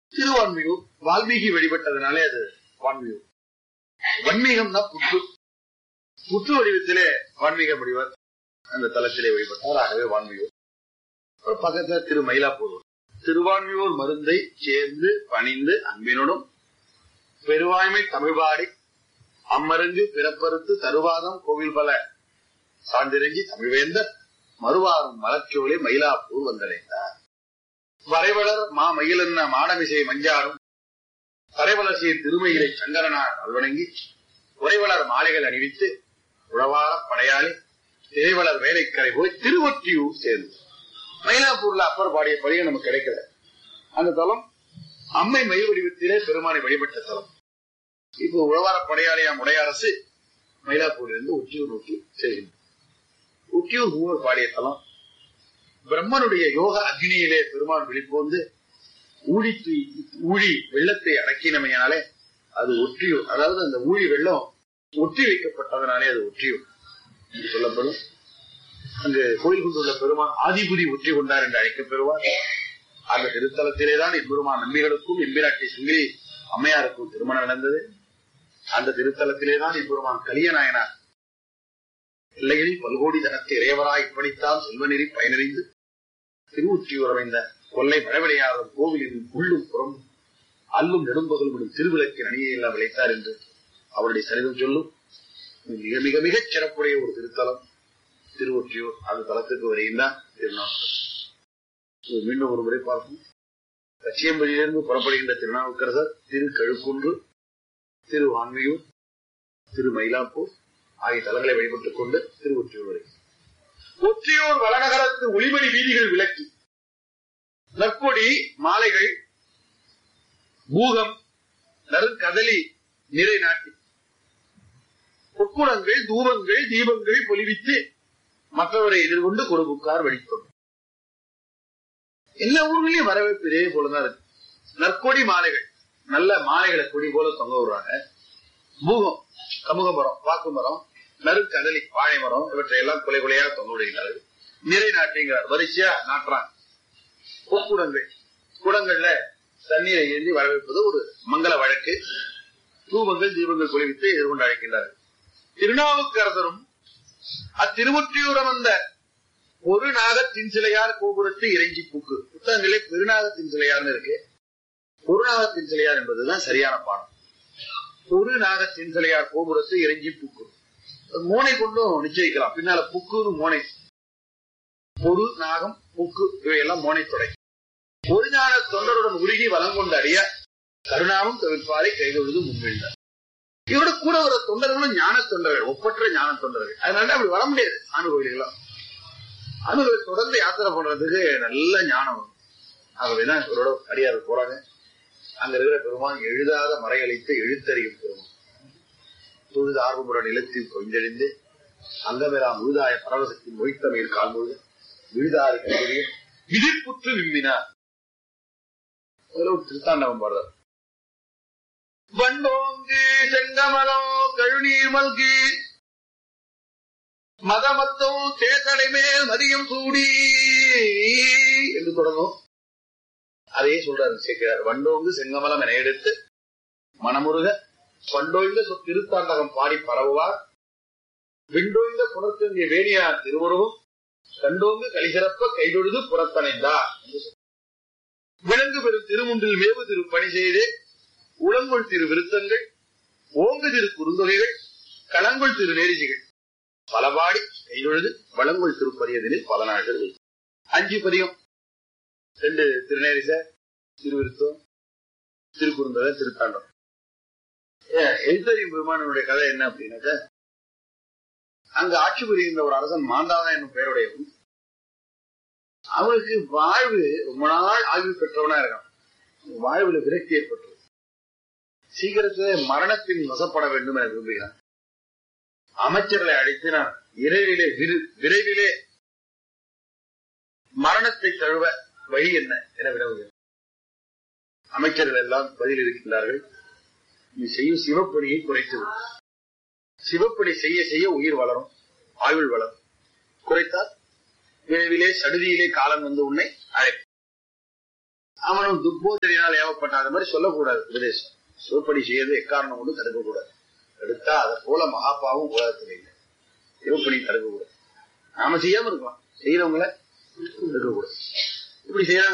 திருவான்மியூர் வால்மீகி வழிபட்டதுனாலே அது வான்மியூர் வன்மீகம்னா புற்று புற்று வடிவத்திலே வான்மீக முடிவர் அந்த தலத்திலே வழிபட்டார் ஆகவே வான்மியூர் அப்புறம் பக்கத்துல திரு மயிலாப்பூர் திருவான்மியூர் மருந்தை சேர்ந்து பணிந்து அன்பினுடன் பெருவாய்மை தமிழ்பாடி அம்மருங்கு பிறப்பறுத்து தருவாதம் கோவில் பல சான்றிறங்கி தமிழ்வேந்தர் மறுவாரும் மலச்சோலை மயிலாப்பூர் வந்தடைந்தார் வரைவளர் மா மயிலென்ன மாடமிசை மஞ்சாடும் தரைவளர்ச்சியை திருமயிலை சங்கரனார் அல்வணங்கி உறைவளர் மாலைகள் அணிவித்து உழவார படையாளி திரைவளர் வேலைக்கரை போய் திருவொற்றியூர் சேர்ந்து மயிலாப்பூர்ல அப்பர் பாடிய படியும் நமக்கு கிடைக்கல அந்த தலம் அம்மை மயில் வடிவத்திலே பெருமானை வழிபட்ட தலம் இப்போ உழவார படையாளியாம் உடையரசு மயிலாப்பூரிலிருந்து உச்சியூர் நோக்கி செல்கின்றது உச்சியூர் மூவர் பாடிய தலம் பிரம்மனுடைய யோக அக்னியிலே பெருமான் வெளிப்போந்து ஊழி தூய்- ஊழி வெள்ளத்தை அடக்கினமையாலே அது ஒற்றியூர் அதாவது அந்த ஊழி வெள்ளம் ஒற்றி வைக்கப்பட்டதனாலே அது ஒற்றியூர் என்று சொல்லப்படும் அங்கு கோயில் கொண்டுள்ள பெருமான் ஆதிபுரி ஒற்றி கொண்டார் என்று அழைக்கப்பெறுவார் அந்த திருத்தலத்திலேதான் எம்பெருமான் நம்பிகளுக்கும் எம்பிராட்டி சுங்கிலி அம்மையாருக்கும் திருமணம் நடந்தது அந்த திருத்தலத்திலேதான் எம்பெருமான் கலியநாயனார் இல்லையில் பல்கோடி தனத்தை இறைவராய் இப்படித்தான் செல்வநெறி பயனறிந்து திருவுற்றியூர் அமைந்த கொல்லை மழவிளையாளர் கோவிலின் உள்ளும் புறம் அல்லும் நெடும்பகலும் திருவிளக்கின் அணியை எல்லாம் விளைத்தார் என்று அவருடைய சரிதம் சொல்லும் மிக மிக மிகச் சிறப்புடைய ஒரு திருத்தலம் திருவொற்றியூர் அந்த தலத்துக்கு வருகின்றார் திருநாவுக்கரசர் இது மீண்டும் ஒரு முறை பார்ப்போம் கச்சியம்பதியிலிருந்து புறப்படுகின்ற திருநாவுக்கரசர் திரு கழுக்குன்று திரு வான்மையூர் திரு மயிலாப்பூர் ஆகிய தலங்களை வழிபட்டுக் கொண்டு திருவொற்றியூர் வரை ஒற்றியூர் வளநகரத்து ஒளிமணி வீதிகள் விளக்கி நற்கொடி மாலைகள் பூகம் நறுக்கதலி நிறை நாட்டி பொற்குடங்கள் தூபங்கள் தீபங்கள் பொலிவித்து மற்றவரை எதிர்கொண்டு கொடுப்புக்கார் வெடித்தோம் எல்லா ஊர்களையும் வரவேற்பு இதே போலதான் இருக்கு நற்கொடி மாலைகள் நல்ல மாலைகளை கொடி போல தொங்க விடுறாங்க பூகம் கமுக மரம் பாக்கு மரம் நறுக்கதலி வாழை மரம் இவற்றை எல்லாம் கொலை கொலையா தொங்க விடுகிறார்கள் நிறை நாட்டுங்கிறார் வரிசையா நாட்டுறாங்க பொற்குடங்கள் குடங்கள்ல தண்ணீரை ஏந்தி வரவேற்பது ஒரு மங்கள வழக்கு தூபங்கள் தீபங்கள் குளிவித்து எதிர்கொண்டு அழைக்கின்றார்கள் திருநாவுக்கரசரும் அத்திருவொற்றியூரம் வந்த ஒரு நாகத்தின் சிலையார் கோபுரத்து இறைஞ்சி பூக்கு புத்தகங்களே பெருநாகத்தின் சிலையார்னு இருக்கு ஒரு நாகத்தின் சிலையார் என்பதுதான் சரியான பாடம் ஒரு நாகத்தின் சிலையார் கோபுரத்து இறைஞ்சி பூக்கு மோனை கொண்டும் நிச்சயிக்கலாம் பின்னால புக்குன்னு மோனை பொரு நாகம் புக்கு இவையெல்லாம் மோனை தொடை ஒரு ஞான தொண்டருடன் உருகி வலம் கொண்ட அறிய கருணாவும் தவிர்ப்பாரை கைதொழுது முன்வீழ்ந்தார் இவரோட கூட வர தொண்டர்களும் ஞான தொண்டர்கள் ஒப்பற்ற ஞான தொண்டர்கள் அதனால அப்படி வர முடியாது ஆணுகோயிலாம் ஆணுகோயில் தொடர்ந்து யாத்திரை பண்றதுக்கு நல்ல ஞானம் வரும் ஆகவேதான் இவரோட அடியார் போறாங்க அங்க இருக்கிற பெருமான் எழுதாத மறையளித்து எழுத்தறியும் பெருமான் தொழுது ஆர்வமுற நிலத்தில் கொஞ்செழிந்து அங்கமெல்லாம் முழுதாய பரவசத்தின் மொய்த்தமையில் கால்மொழு விழுதாறு கைகளில் விதிர்ப்புற்று விம்மினார் அதுல ஒரு திருத்தாண்டவம் பாடுறார் வண்டோங்கு செங்கமலம் கழுநீர் மல்கி மதமத்தோ தேர்தடை மேல் மதியம் சூடி என்று தொடங்கும் அதையே சொல்றாரு சேர்க்கிறார் வண்டோங்கு செங்கமலம் என எடுத்து மனமுருக பண்டோய்ந்த சொ- திருத்தாண்டகம் பாடி பரவுவார் விண்டோய்ந்த புறத்தங்கிய வேணியார் திருவுருவும் கண்டோங்கு கலிசிறப்ப கைதொழுது புறத்தணைந்தார் என்று சொல்றார். விலங்கு பெறும் திருமுன்றில் மேவு திரு பணி செய்து உளங்குள் திரு விருத்தங்கள் ஓங்கு திரு குறுந்தொகைகள் களங்குள் திரு நேரிசிகள் பலபாடி கைதொழுது வளங்குள் திருப்பதியதில் பல நாட்கள் வைத்து. அஞ்சு பதியம் ரெண்டு திருநேரிச திருவிருத்தம் திருக்குறுந்தொகை திருத்தாண்டம் ஏன், எழுத்தறியும் பெருமானுடைய கதை என்ன அப்படின்னாக்க அங்க ஆட்சி புரிகின்ற ஒரு அரசன் மாந்தாதன் என்னும் பெயருடையவன் அவனுக்கு வாழ்வு ரொம்ப நாள் ஆய்வு பெற்றவனா இருக்கான் வாழ்வுல விரக்தி ஏற்பட்டது சீக்கிரத்திலே மரணத்தின் வசப்பட வேண்டும் என விரும்புகிறான் அமைச்சர்களை அழைத்து நான் விரைவிலே விரு- விரைவிலே மரணத்தை தழுவ வழி என்ன என வினவுகிறேன் அமைச்சர்கள் எல்லாம் பதில் இருக்கின்றார்கள் நீ செய்யும் சிவப்பணியை குறைத்து விடு. சிவப்பணி செய்ய செய்ய உயிர் வளரும் ஆயுள் வளரும் குறைத்தால் விரைவிலே சடுதியிலே காலம் வந்து உன்னை அழைக்கும் அவனும் துப்போதனையால் ஏவப்பட்டான் அது மாதிரி சொல்லக்கூடாது உபதேசம் சிவப்படி செய்யறது எக்காரணம் கொண்டு தடுக்கக்கூடாது எடுத்தா அதை போல மகாபாவும் உலகத்தில் இல்லை சிவப்படி தடுக்கக்கூடாது நாம செய்யாம இருக்கலாம் செய்யறவங்கள தடுக்கக்கூடாது இப்படி செய்யறாங்க